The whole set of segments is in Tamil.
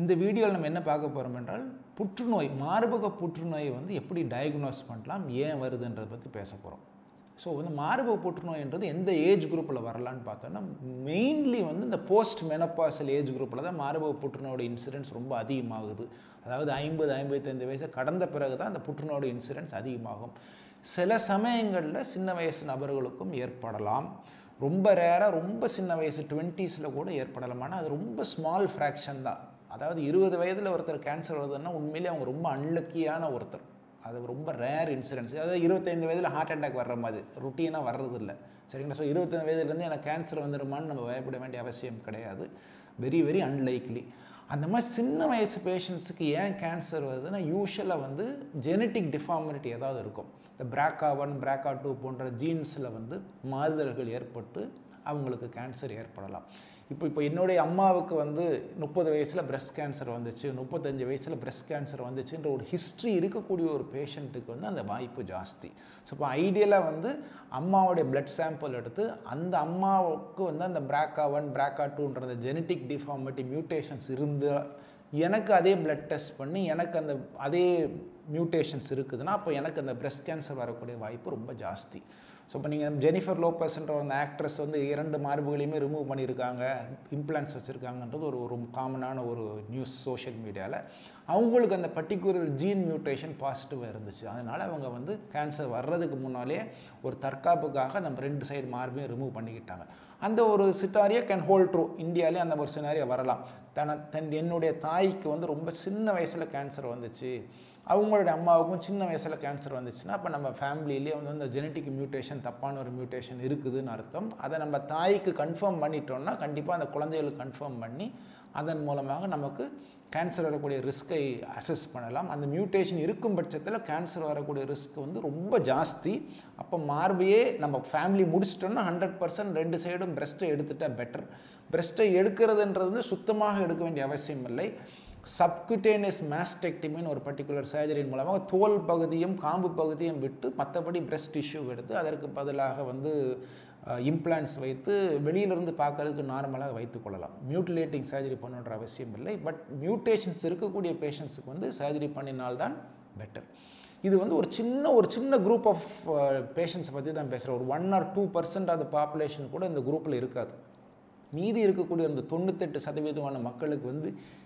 இந்த வீடியோவில் நம்ம என்ன பார்க்க போகிறோம் என்றால் புற்றுநோய் மார்பக புற்றுநோயை வந்து எப்படி டயக்னோஸ் பண்ணலாம் ஏன் வருதுன்றதை பற்றி பேச போகிறோம் ஸோ வந்து மார்பக புற்றுநோய்ன்றது எந்த ஏஜ் குரூப்பில் வரலான்னு பார்த்தோன்னா மெயின்லி வந்து இந்த போஸ்ட் மெனப்பாசல் ஏஜ் குரூப்பில் தான் மார்பக புற்றுநோயோட இன்சிடென்ஸ் ரொம்ப அதிகமாகுது அதாவது ஐம்பது ஐம்பத்தைந்து வயசு கடந்த பிறகு தான் அந்த புற்றுநோயோட இன்சிடென்ஸ் அதிகமாகும் சில சமயங்களில் சின்ன வயசு நபர்களுக்கும் ஏற்படலாம் ரொம்ப ரேராக ரொம்ப சின்ன வயசு டுவெண்ட்டீஸில் கூட ஏற்படலாம் ஆனால் அது ரொம்ப ஸ்மால் ஃப்ராக்ஷன் தான் அதாவது இருபது வயதில் ஒருத்தர் கேன்சர் வருதுன்னா உண்மையிலே அவங்க ரொம்ப அன்லக்கியான ஒருத்தர் அது ரொம்ப ரேர் இன்சூரன்ஸ் அதாவது இருபத்தைந்து வயதில் ஹார்ட் அட்டாக் வர்ற மாதிரி ருட்டீனாக வர்றது இல்லை சரிங்களா ஸோ இருபத்தைந்து வயதுலேருந்து எனக்கு கேன்சர் வந்துருமான்னு நம்ம பயப்பட வேண்டிய அவசியம் கிடையாது வெரி வெரி அன்லைக்லி அந்த மாதிரி சின்ன வயசு பேஷண்ட்ஸுக்கு ஏன் கேன்சர் வருதுன்னா யூஸ்வலாக வந்து ஜெனட்டிக் டிஃபார்மினிட்டி ஏதாவது இருக்கும் இந்த பிராக்கா ஒன் பிராக்கா டூ போன்ற ஜீன்ஸில் வந்து மாறுதல்கள் ஏற்பட்டு அவங்களுக்கு கேன்சர் ஏற்படலாம் இப்போ இப்போ என்னுடைய அம்மாவுக்கு வந்து முப்பது வயசில் பிரஸ்ட் கேன்சர் வந்துச்சு முப்பத்தஞ்சு வயசில் பிரஸ்ட் கேன்சர் வந்துச்சுன்ற ஒரு ஹிஸ்ட்ரி இருக்கக்கூடிய ஒரு பேஷண்ட்டுக்கு வந்து அந்த வாய்ப்பு ஜாஸ்தி ஸோ இப்போ ஐடியலாக வந்து அம்மாவுடைய பிளட் சாம்பிள் எடுத்து அந்த அம்மாவுக்கு வந்து அந்த பிராக்கா ஒன் பிராக்கா டூன்ற அந்த ஜெனட்டிக் டிஃபார்மிட்டி மியூட்டேஷன்ஸ் இருந்து எனக்கு அதே பிளட் டெஸ்ட் பண்ணி எனக்கு அந்த அதே மியூட்டேஷன்ஸ் இருக்குதுன்னா அப்போ எனக்கு அந்த பிரஸ்ட் கேன்சர் வரக்கூடிய வாய்ப்பு ரொம்ப ஜாஸ்தி ஸோ இப்போ நீங்கள் ஜெனிஃபர் லோப்பஸ்ன்ற அந்த ஆக்ட்ரஸ் வந்து இரண்டு மார்புகளையுமே ரிமூவ் பண்ணியிருக்காங்க இம்ப்ளான்ஸ் வச்சுருக்காங்கன்றது ஒரு ஒரு காமனான ஒரு நியூஸ் சோஷியல் மீடியாவில் அவங்களுக்கு அந்த பர்டிகுலர் ஜீன் மியூட்டேஷன் பாசிட்டிவாக இருந்துச்சு அதனால் அவங்க வந்து கேன்சர் வர்றதுக்கு முன்னாலே ஒரு தற்காப்புக்காக நம்ம ரெண்டு சைடு மார்பையும் ரிமூவ் பண்ணிக்கிட்டாங்க அந்த ஒரு சிட்டாரியை கேன் ஹோல்ட் ட்ரூ இந்தியாவிலே அந்த ஒரு சினாரியா வரலாம் தன தன் என்னுடைய தாய்க்கு வந்து ரொம்ப சின்ன வயசில் கேன்சர் வந்துச்சு அவங்களுடைய அம்மாவுக்கும் சின்ன வயசில் கேன்சர் வந்துச்சுன்னா அப்போ நம்ம ஃபேமிலியிலே வந்து அந்த ஜெனட்டிக் மியூட்டேஷன் தப்பான ஒரு மியூட்டேஷன் இருக்குதுன்னு அர்த்தம் அதை நம்ம தாய்க்கு கன்ஃபார்ம் பண்ணிட்டோம்னா கண்டிப்பாக அந்த குழந்தைகளுக்கு கன்ஃபார்ம் பண்ணி அதன் மூலமாக நமக்கு கேன்சர் வரக்கூடிய ரிஸ்க்கை அசஸ் பண்ணலாம் அந்த மியூட்டேஷன் இருக்கும் பட்சத்தில் கேன்சர் வரக்கூடிய ரிஸ்க் வந்து ரொம்ப ஜாஸ்தி அப்போ மார்பையே நம்ம ஃபேமிலி முடிச்சிட்டோம்னா ஹண்ட்ரட் பர்சன்ட் ரெண்டு சைடும் பிரஸ்ட்டை எடுத்துட்டால் பெட்டர் பிரஸ்ட்டை எடுக்கிறதுன்றது வந்து சுத்தமாக எடுக்க வேண்டிய அவசியம் இல்லை சப்குட்டேனியஸ் மேஸ்டெக்டிமின்னு ஒரு பர்டிகுலர் சர்ஜரியின் மூலமாக தோல் பகுதியும் காம்பு பகுதியும் விட்டு மற்றபடி பிரஸ்ட் டிஷ்யூ எடுத்து அதற்கு பதிலாக வந்து இம்ப்ளான்ஸ் வைத்து வெளியிலிருந்து பார்க்கறதுக்கு நார்மலாக வைத்துக்கொள்ளலாம் மியூட்டிலேட்டிங் சர்ஜரி பண்ணுன்ற அவசியம் இல்லை பட் மியூட்டேஷன்ஸ் இருக்கக்கூடிய பேஷண்ட்ஸுக்கு வந்து சர்ஜரி பண்ணினால்தான் பெட்டர் இது வந்து ஒரு சின்ன ஒரு சின்ன குரூப் ஆஃப் பேஷண்ட்ஸை பற்றி தான் பேசுகிறேன் ஒரு one or two percent of population கூட இந்த குரூப்பில் இருக்காது மீதி இருக்கக்கூடிய அந்த தொண்ணூத்தெட்டு சதவீதமான மக்களுக்கு வந்து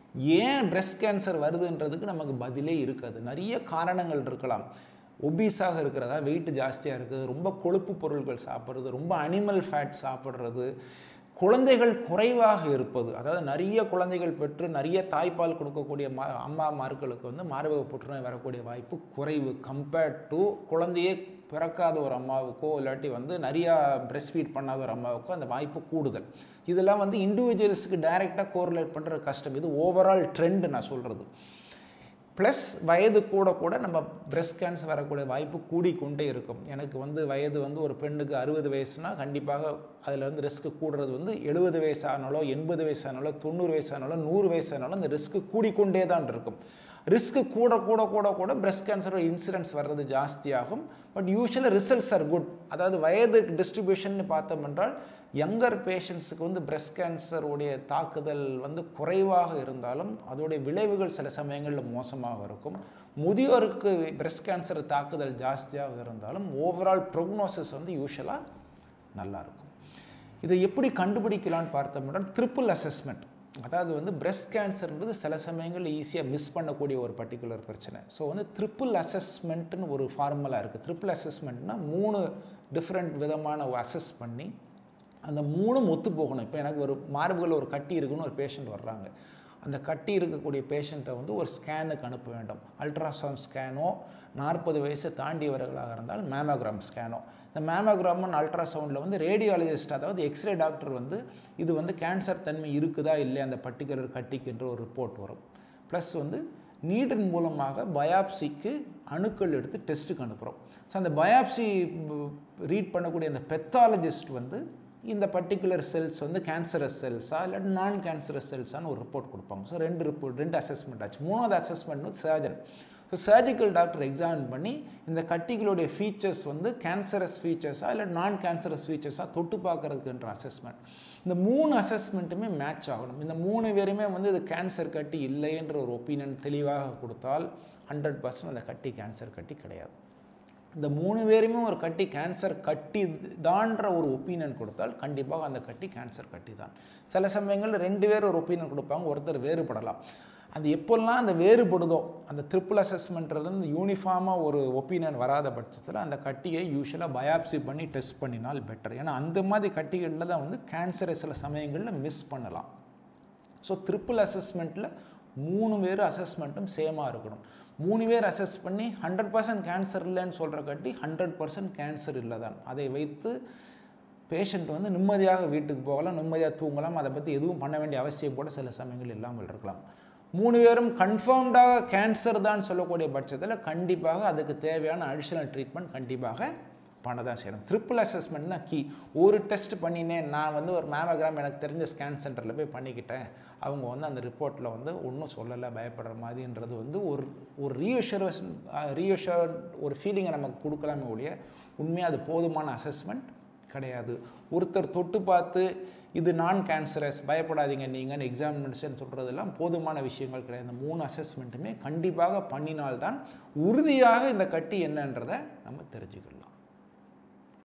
ஏன் பிரஸ்ட் கேன்சர் வருதுன்றதுக்கு நமக்கு பதிலே இருக்காது நிறைய காரணங்கள் இருக்கலாம் ஒபீஸாக இருக்கிறதா வெயிட் ஜாஸ்தியாக இருக்குது ரொம்ப கொழுப்பு பொருட்கள் சாப்பிட்றது ரொம்ப அனிமல் ஃபேட் சாப்பிட்றது குழந்தைகள் குறைவாக இருப்பது அதாவது நிறைய குழந்தைகள் பெற்று நிறைய தாய்ப்பால் கொடுக்கக்கூடிய மா அம்மாமார்களுக்கு வந்து மார்பக புற்றுநோய் வரக்கூடிய வாய்ப்பு குறைவு கம்பேர்ட் டு குழந்தையே பிறக்காத ஒரு அம்மாவுக்கோ இல்லாட்டி வந்து நிறையா பிரெஸ்ட் ஃபீட் பண்ணாத ஒரு அம்மாவுக்கோ அந்த வாய்ப்பு கூடுதல் இதெல்லாம் வந்து இண்டிவிஜுவல்ஸுக்கு டைரெக்டாக கோரிலேட் பண்ணுற கஷ்டம் இது ஓவரால் ட்ரெண்டு நான் சொல்கிறது ப்ளஸ் வயது கூட கூட நம்ம பிரஸ்ட் கேன்சர் வரக்கூடிய வாய்ப்பு கூடிக்கொண்டே இருக்கும் எனக்கு வந்து வயது வந்து ஒரு பெண்ணுக்கு அறுபது வயசுனா கண்டிப்பாக அதில் வந்து ரிஸ்க்கு கூடுறது வந்து எழுபது வயசானாலோ எண்பது வயசானாலோ தொண்ணூறு வயசானாலோ நூறு வயசானாலும் அந்த ரிஸ்க்கு கூடிக்கொண்டே தான் இருக்கும் ரிஸ்க்கு கூட கூட கூட கூட பிரஸ்ட் கேன்சரோட இன்சிடென்ஸ் வர்றது ஜாஸ்தியாகும் பட் யூஸ்வலாக ரிசல்ட்ஸ் ஆர் குட் அதாவது வயது டிஸ்ட்ரிபியூஷன் பார்த்தோம் என்றால் யங்கர் பேஷண்ட்ஸுக்கு வந்து பிரஸ்ட் கேன்சருடைய தாக்குதல் வந்து குறைவாக இருந்தாலும் அதோடைய விளைவுகள் சில சமயங்களில் மோசமாக இருக்கும் முதியோருக்கு பிரஸ்ட் கேன்சர் தாக்குதல் ஜாஸ்தியாக இருந்தாலும் ஓவரால் ப்ரொக்னோசிஸ் வந்து யூஸ்வலாக நல்லாயிருக்கும் இதை எப்படி கண்டுபிடிக்கலான்னு பார்த்தோம்னா ட்ரிப்புள் அசஸ்மெண்ட் அதாவது வந்து பிரஸ்ட் கேன்சர்ன்றது சில சமயங்களில் ஈஸியாக மிஸ் பண்ணக்கூடிய ஒரு பர்டிகுலர் பிரச்சனை ஸோ வந்து ட்ரிப்புள் அசஸ்மெண்ட்டுன்னு ஒரு ஃபார்முலா இருக்குது ட்ரிப்புள் அசஸ்மெண்ட்னா மூணு டிஃப்ரெண்ட் விதமான அசஸ் பண்ணி அந்த மூணும் ஒத்து போகணும் இப்போ எனக்கு ஒரு மார்புகளில் ஒரு கட்டி இருக்குன்னு ஒரு பேஷண்ட் வர்றாங்க அந்த கட்டி இருக்கக்கூடிய பேஷண்ட்டை வந்து ஒரு ஸ்கேனுக்கு அனுப்ப வேண்டும் அல்ட்ராசவுண்ட் ஸ்கேனோ நாற்பது வயசை தாண்டியவர்களாக இருந்தால் மேமோகிராம் ஸ்கேனோ இந்த மேமோகிராம் அல்ட்ராசவுண்டில் வந்து ரேடியாலஜிஸ்ட் அதாவது எக்ஸ்ரே டாக்டர் வந்து இது வந்து கேன்சர் தன்மை இருக்குதா இல்லையா அந்த பர்டிகுலர் கட்டிக்குன்ற ஒரு ரிப்போர்ட் வரும் ப்ளஸ் வந்து நீடின் மூலமாக பயாப்சிக்கு அணுக்கள் எடுத்து டெஸ்ட்டுக்கு அனுப்புகிறோம் ஸோ அந்த பயாப்சி ரீட் பண்ணக்கூடிய அந்த பெத்தாலஜிஸ்ட் வந்து இந்த பர்டிகுலர் செல்ஸ் வந்து கேன்சரஸ் செல்ஸா இல்லை நான் கேன்சரஸ் செல்ஸான்னு ஒரு ரிப்போர்ட் கொடுப்பாங்க ஸோ ரெண்டு ரிப்போர்ட் ரெண்டு அசஸ்மெண்ட் ஆச்சு மூணாவது அசஸ்மெண்ட் வந்து surgeon so surgical doctor examine பண்ணி இந்த கட்டிகளுடைய ஃபீச்சர்ஸ் வந்து கேன்சரஸ் ஃபீச்சர்ஸா இல்லை நான் கேன்சரஸ் ஃபீச்சர்ஸாக தொட்டு பார்க்கறதுக்குன்ற அசஸ்மெண்ட் இந்த மூணு அசஸ்மெண்ட்டுமே மேட்ச் ஆகணும் இந்த மூணு பேருமே வந்து இது கேன்சர் கட்டி இல்லைன்ற ஒரு ஒப்பீனியன் தெளிவாக கொடுத்தால் ஹண்ட்ரட் பர்சன்ட் அந்த கட்டி கேன்சர் கட்டி கிடையாது இந்த மூணு பேருமே ஒரு கட்டி கேன்சர் கட்டி தான்ற ஒரு ஒப்பீனியன் கொடுத்தால் கண்டிப்பாக அந்த கட்டி கேன்சர் கட்டி தான் சில சமயங்களில் ரெண்டு பேர் ஒரு ஒப்பீனியன் கொடுப்பாங்க ஒருத்தர் வேறுபடலாம் அது எப்போல்லாம் அந்த வேறுபடுதோ அந்த ட்ரிபிள் அசஸ்மெண்ட்லேருந்து யூனிஃபார்மாக ஒரு ஒப்பீனியன் வராத பட்சத்தில் அந்த கட்டியை யூஸ்வலாக பயாப்சி பண்ணி டெஸ்ட் பண்ணினால் பெட்டர் ஏன்னா அந்த மாதிரி கட்டிகளில் தான் வந்து கேன்சரை சில சமயங்களில் மிஸ் பண்ணலாம் ஸோ ட்ரிபிள் அசஸ்மெண்ட்டில் மூணு பேர் அசஸ்மெண்ட்டும் சேமாக இருக்கணும் மூணு பேர் அசஸ் பண்ணி ஹண்ட்ரட் பர்சன்ட் கேன்சர் இல்லைன்னு சொல்கிற கட்டி ஹண்ட்ரட் பர்சன்ட் கேன்சர் இல்லை தான் அதை வைத்து பேஷண்ட் வந்து நிம்மதியாக வீட்டுக்கு போகலாம் நிம்மதியாக தூங்கலாம் அதை பற்றி எதுவும் பண்ண வேண்டிய அவசியம் கூட சில சமயங்கள் இல்லாமல் இருக்கலாம் மூணு பேரும் கன்ஃபார்ம்டாக கேன்சர் தான் சொல்லக்கூடிய பட்சத்தில் கண்டிப்பாக அதுக்கு தேவையான அடிஷனல் ட்ரீட்மெண்ட் கண்டிப்பாக பண்ண தான் செய்யணும் ட்ரிபிள் அசஸ்மெண்ட் தான் கீ ஒரு டெஸ்ட் பண்ணினேன் நான் வந்து ஒரு மேமோகிராம் எனக்கு தெரிஞ்ச ஸ்கேன் சென்டரில் போய் பண்ணிக்கிட்டேன் அவங்க வந்து அந்த ரிப்போர்ட்டில் வந்து ஒன்றும் சொல்லலை பயப்படுற மாதிரின்றது வந்து ஒரு ஒரு ரீஅஷூரேஷன் ரீஅஷூர் ஒரு ஃபீலிங்கை நமக்கு கொடுக்கலாமே ஒழிய உண்மையாக அது போதுமான அசஸ்மெண்ட் கிடையாது ஒருத்தர் தொட்டு பார்த்து இது நான் கேன்சரஸ் பயப்படாதீங்க நீங்கன்னு எக்ஸாமினேஷன் சொல்கிறதெல்லாம் போதுமான விஷயங்கள் கிடையாது இந்த மூணு அசஸ்மெண்ட்டுமே கண்டிப்பாக பண்ணினால்தான் உறுதியாக இந்த கட்டி என்னன்றதை நம்ம தெரிஞ்சுக்கலாம்